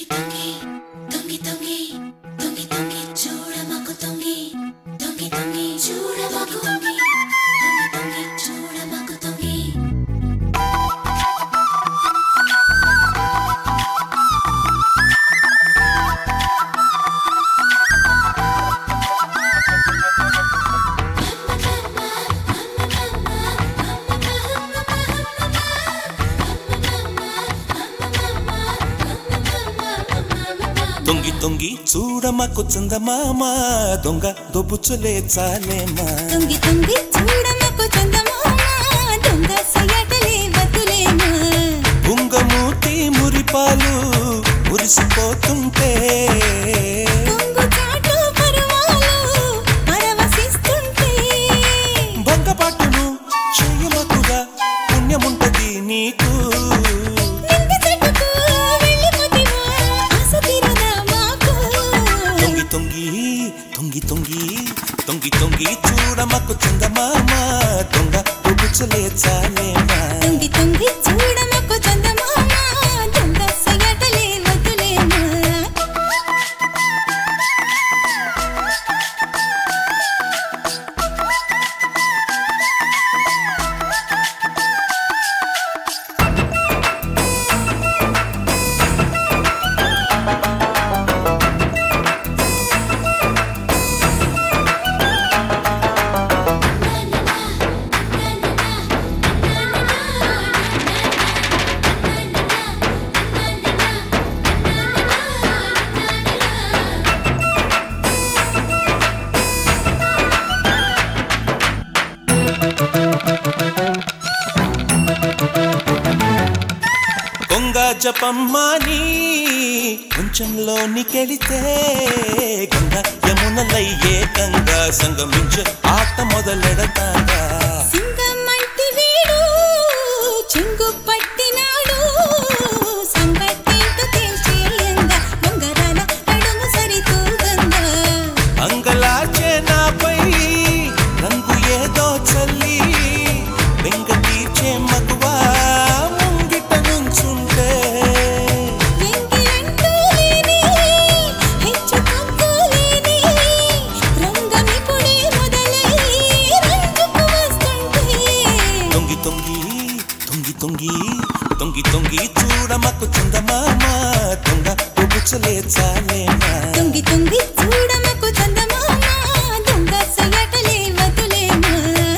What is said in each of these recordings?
తొంగి తొంగి తొంగి తొంగి తొంగి తొంగి చూడమకు తొంగి తొంగి తొంగి చూడమకు తొంగి తొంగి తొంగి చూడమకు తొంగి తొంగి తొంగి చూడమకు చందమామ దొంగ దొబ్బుచులే చాలేమా తొంగి తొంగి చూడమకు చందమామ దొంగ సయటలే వద్దులేమా బుంగమూతి మురిపాలు మురిసిపోతుంటే కొంగు చాటు పరవాలు పరవశిస్తుంటే బొంగపాటును చెయ్యమకుగా పుణ్యముంటది నీకు నింగి చెట్టుకు వెళ్ళిపోతివా ఆశ తీరదా మాకు తొంగి తొంగి తొంగి తొంగి తొంగి తొంగి చూడమకు చందమామ దొంగ దొబ్బుచులే చాలేమా తొంగి తొంగి చూడమకు చందమామ దొంగ సయటలే వద్దులేమా కొంగ జపమ్మాని కొంచెంలోనికెళితే గంగ యమునలై ఏకంగా సంగమించే ఆట మొదలెడతాగా సింగమంటి వీడు చెంగు పట్టినాడు సంగతేంటో తేల్చేయంగా బొంగరాల నడుము సరితూగంగా అంగలాచే నాపై రంగు ఏదో చల్లి బెంగ తీర్చే మగువా ముంగిట నుంచుంటే ఎంగిలంటూ లేని హెచ్చు తగ్గు లేని రంగమిప్పుడే మొదలై రంగుకు వస్తుంటే తొంగి తొంగి తొంగి తొంగి తొంగి తొంగి చూడమకు చందమామ దొంగ పొగుచలే చాలేమా తొంగి తొంగి చూడమకు చందమామ దొంగ సయటలే వదులేమా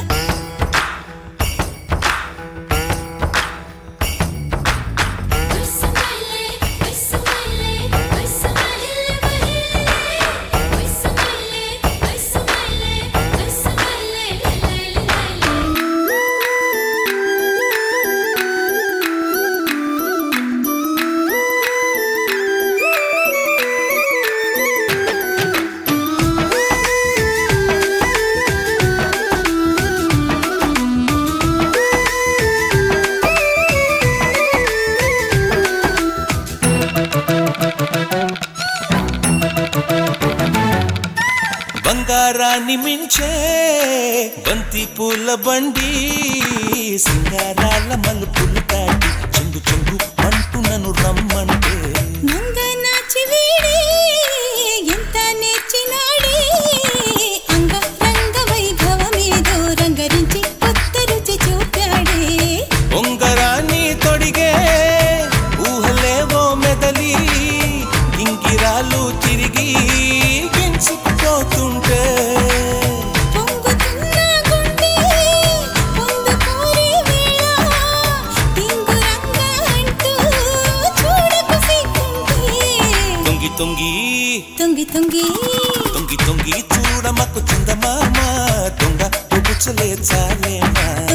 బంగారాన్ని మించే బంతి పూల బండి సింగారాల మలుపులు దాటి చెంగు చెంగు అంటూ నన్ను రమ్మంటే మంగ నాచి వీడే ఎంత నేర్చినాడే అంగ రంగ వైభవమేదో రంగరించి కొత్త రుచి చూపాడే ఉంగరాన్ని తొడిగే ఊహలేవో మెదలి ఇంగిరాలు తిరిగి గించుకుపోతుంటే పొంగుతున్న గుండె పొందుకోరే వేళ టింగురంగ అంటూ చూడకు సిగ్గుంటే తొంగి తొంగి తొంగి తొంగి తొంగి తొంగి చూడమకు చందమామ దొంగ పొగుచలే చాలేమా